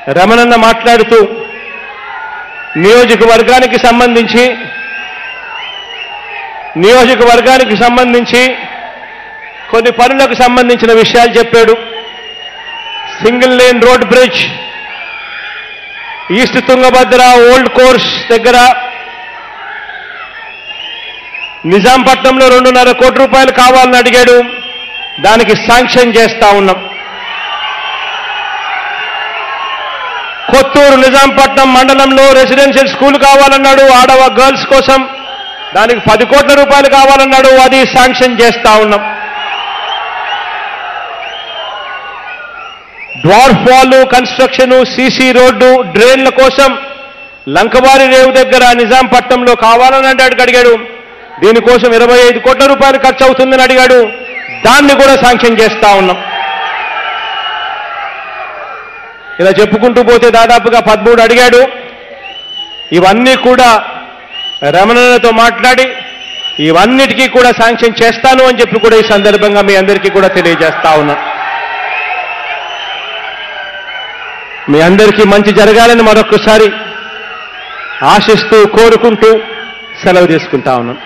రమణన్న మాట్లాడుతూ నియోజకవర్గానికి సంబంధించి నియోజకవర్గానికి సంబంధించి కొన్ని పనులకు సంబంధించిన విషయాలు చెప్పాడు single lane road bridge east Tungabhadra old course దగ్గర నిజాంపట్నంలో రెండున్నర కోటి రూపాయలు కావాలని అడిగాడు దానికి శాంక్షన్ చేస్తా ఉన్నాం కొత్తూరు నిజాంపట్నం మండలంలో రెసిడెన్షియల్ స్కూల్ కావాలన్నాడు ఆడవ గర్ల్స్ కోసం దానికి పది కోట్ల రూపాయలు కావాలన్నాడు అది శాంక్షన్ చేస్తా ఉన్నాం dwarf wall construction CC road డ్రైన్ల కోసం లంకబారి రేవు దగ్గర నిజాంపట్నంలో కావాలని అంటే అడిగాడు దీనికోసం ఇరవై ఐదు కోట్ల రూపాయలు ఖర్చు అవుతుందని అడిగాడు దాన్ని కూడా శాంక్షన్ చేస్తా ఉన్నాం ఇలా చెప్పుకుంటూ పోతే దాదాపుగా పదమూడు అడిగాడు ఇవన్నీ కూడా రమణతో మాట్లాడి ఇవన్నిటికీ కూడా శాంక్షన్ చేస్తాను అని చెప్పి కూడా ఈ సందర్భంగా మీ అందరికీ కూడా తెలియజేస్తా ఉన్నా మీ అందరికీ మంచి జరగాలని మరొకసారి ఆశిస్తూ కోరుకుంటూ సెలవు తీసుకుంటా ఉన్నాం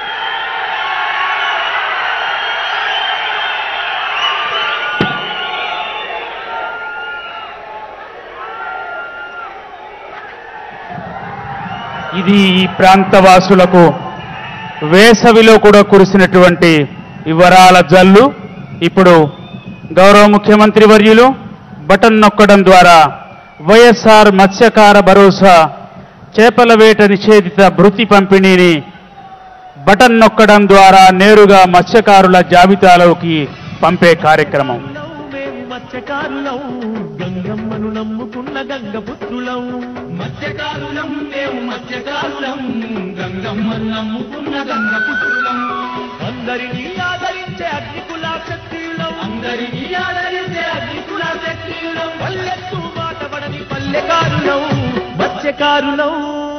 ఇది ఈ ప్రాంతవాసులకు వేసవిలో కూడా కురిసినటువంటి వివరాల జల్లు ఇప్పుడు గౌరవ ముఖ్యమంత్రి వర్యులు బటన్ నొక్కడం ద్వారా వైఎస్ఆర్ మత్స్యకార భరోసా చేపల వేట నిషేధిత భృతి పంపిణీని బటన్ నొక్కడం ద్వారా నేరుగా మత్స్యకారుల జాబితాలోకి పంపే కార్యక్రమం మేము మత్స్యకారులం గంగమ్మను నమ్ముకున్న గంగపుత్రులం మత్స్యకారులం మేము మత్స్యకారులం గంగమ్మను నమ్ముకున్న గంగపుత్రులం అందరినీ ఆదరించే అగ్నికుల శక్తియులం అందరినీ ఆదరించే అగ్నికుల శక్తియులం పల్లెత్తు మాట పడని పల్లెకారులం మత్స్యకారులం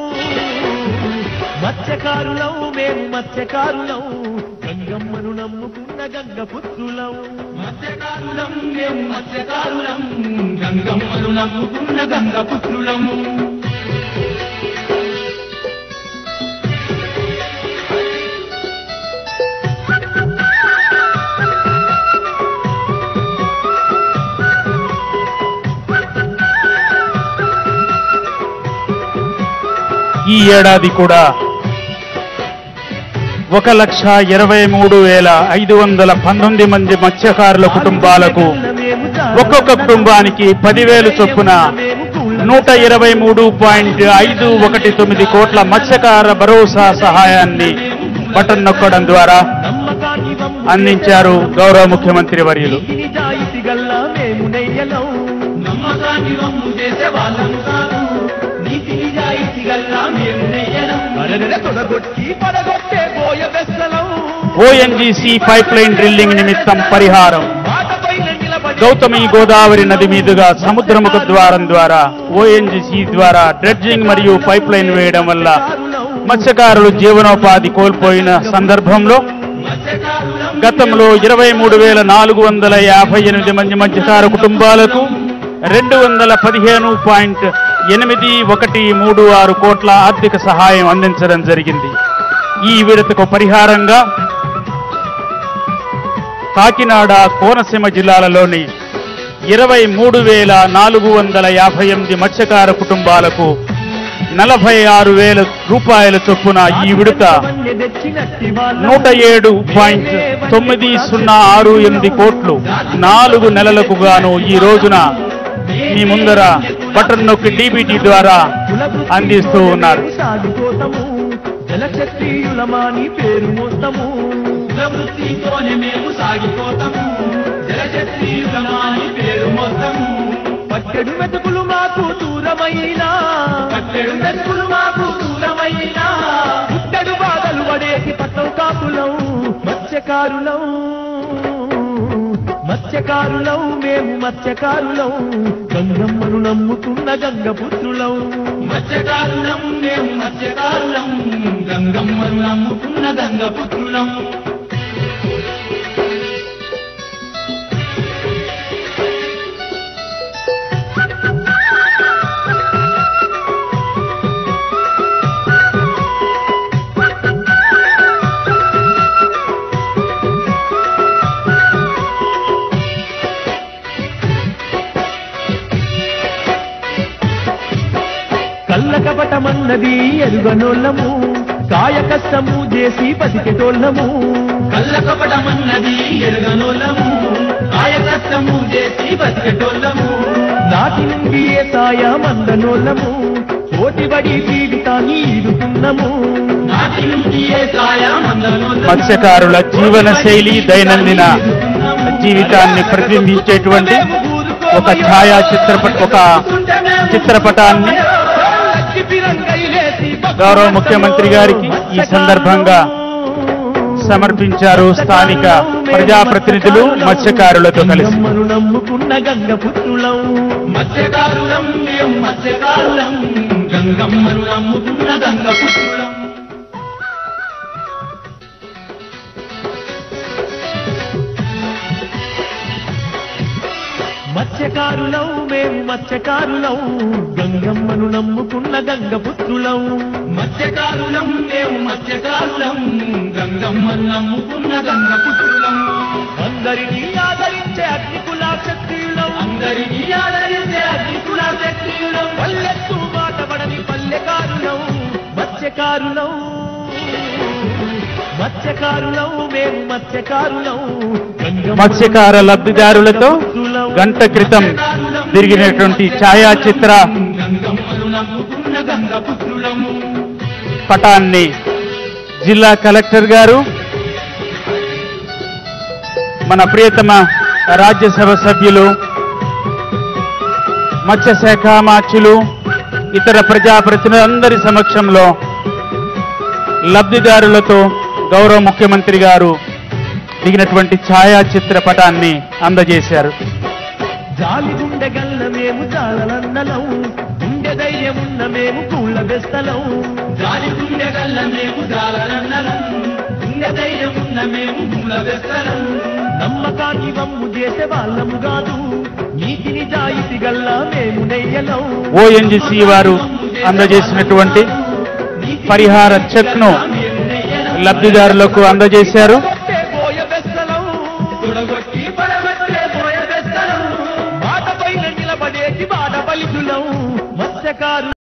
మత్స్యకారులం మేము మత్స్యకారులం గంగమ్మను నమ్ముకున్న గంగపుత్రులం మత్స్యకారులం మేము మత్స్యకారులం గంగమ్మను నమ్ముకున్న గంగపుత్రులం ఈ ఏడాది కూడా ఒక లక్ష ఇరవై మూడు వేల ఐదు వందల పంతొమ్మిది మంది మత్స్యకారుల కుటుంబాలకు ఒక్కొక్క కుటుంబానికి పదివేలు చొప్పున నూట ఇరవై మూడు పాయింట్ ఐదు ఒకటి తొమ్మిది కోట్ల మత్స్యకార భరోసా సహాయాన్ని బటన్ నొక్కడం ద్వారా నమ్మకాన్ని వమ్ము అందించారు గౌరవ ముఖ్యమంత్రి వర్యులు నిజాయితీ గల్లా మేము నెయ్యలం నమ్మకాన్ని వమ్ము చేసే వాళ్ళము కాదు నీతి నిజాయితీ గల్లా మేము నెయ్యలం అరగర తొడగొట్టి పడగొట్టే పోయ వెස්සలం ఓఎన్జీసీ పైప్ లైన్ డ్రిల్లింగ్ నిమిత్తం పరిహారం మాటపైన నిలబడి గౌతమి గోదావరి నది మీదుగా సముద్రముఖ ద్వారం ద్వారా ఓఎన్జీసీ ద్వారా డ్రెడ్జింగ్ మరియు పైప్ లైన్ వేయడం వల్ల మత్స్యకారులు జీవనోపాధి కోల్పోయిన సందర్భంలో గతంలో ఇరవై మూడు వేల నాలుగు వందల యాభై ఎనిమిది మంది మత్స్యకార కుటుంబాలకు రెండు వందల పదిహేను పాయింట్ ఎనిమిది ఒకటి మూడు ఆరు కోట్ల ఆర్థిక సహాయం అందించడం జరిగింది ఈ విడతకు పరిహారంగా కాకినాడ కోనసీమ జిల్లాలలోని ఇరవై మూడు వేల నాలుగు వందల యాభై ఎనిమిది మత్స్యకార కుటుంబాలకు నలభై ఆరు వేల రూపాయల చొప్పున ఈ విడత నూట ఏడు పాయింట్ తొమ్మిది సున్నా ఆరు ఎనిమిది కోట్లు నాలుగు నెలలకు గాను ఈ రోజున మీ ముందర బటన్ నొక్కి డీబీటీ ద్వారా అందిస్తూ ఉన్నారు సాగిపోతాము జలక్షత్రియులమాని పేరు మోస్తాము ప్రవృత్తితోనే మేము సాగిపోతాము జలక్షత్రియులమాని పేరు మోస్తాము పట్టెడు మెతుకులు మాకు దూరమైనా పట్టెడు మెతుకులు మాకు దూరమైనా పుట్టెడు బాధలు పడేసి పట్టం కాపులం మత్స్యకారులం మత్స్యకారులం మేము మత్స్యకారులం గంగమ్మను నమ్ముకున్న గంగపుత్రులం మత్స్యకారులం మేము మత్స్యకారులం గంగమ్మను నమ్ముకున్న గంగపుత్రులం కపటమన్నది ఎరుగనోళ్ళము కాయ కష్టము చేసి బతికెటోళ్ళము కళ్ళ కపటమన్నది ఎరుగనోళ్ళము కాయ కష్టము చేసి బతికెటోళ్ళము నాటి నుండి ఏ సాయ మందనోళ్ళము పోటీబడి జీవితాన్ని ఈడుకున్నాము నాటి నుంచి ఏ సాయ మందనోళ్ళము మత్స్యకారుల జీవన శైలి దైనందిన జీవితాన్ని ప్రతిబింబించేటువంటి ఒక ఛాయా చిత్రపట ఒక చిత్రపటాన్ని గౌరవ ముఖ్యమంత్రి గారికి ఈ సందర్భంగా సమర్పించారు స్థానిక ప్రజాప్రతినిధులు మత్స్యకారులతో కలిసి గంగమ్మను నమ్ముకున్న గంగ పుత్రులం మత్స్యకారులం మేము మత్స్యకారులం గంగమ్మను నమ్ముకున్న గంగ పుత్రులం మత్స్యకారులం మేము మత్స్యకారులం గంగమ్మను నమ్ముకున్న గంగ పుత్రులం మత్స్యకారులం మేము మత్స్యకారులం గంగమ్మను నమ్ముకున్న గంగ పుత్రులం అందరినీ ఆదరించే అగ్నికుల శక్తులం అందరినీ ఆదరించే అగ్నికుల శక్తులం పల్లెత్తు మాట పడని పల్లెకారులం మత్స్యకారులం మత్స్యకారులం మేము మత్స్యకారులం గంగమ్మను మత్స్యకార లబ్ధిదారులతో గంట క్రితం తిరిగినటువంటి ఛాయాచిత్ర గంగమ్మను నమ్ముకున్న గంగ పుత్రులం పటాన్ని జిల్లా కలెక్టర్ గారు మన ప్రియతమ రాజ్యసభ సభ్యులు మత్స్యశాఖ మార్చులు ఇతర ప్రజాప్రతినిధులందరి సమక్షంలో లబ్ధిదారులతో గౌరవ ముఖ్యమంత్రి గారు దిగినటువంటి ఛాయాచిత్ర పటాన్ని అందజేశారు జాలి గుండె గల్ల మేము జాలలందలం గుండె ధైర్యమున్న మేము కూళ్ళ బెస్తలం గాలి గుండె గల్ల మేము జాలరన్నలం గుండె ధైర్యమున్న మేము మూల వెస్తలం నమ్మకాన్ని వమ్ము చేసే వాళ్ళము కాదు నీతి నిజాయితీ గల్లా మేము నెయ్యలం ఓఎన్జిసి వారు అందజేసినటువంటి పరిహార చెక్ను లబ్ధిదారులకు అందజేశారు పోయ బెస్తలం తొడగొట్టి పడగొట్టే పోయ వెస్తలం మాట పైన నిలబడేటి బాధ బలిదులం మత్స్యకారు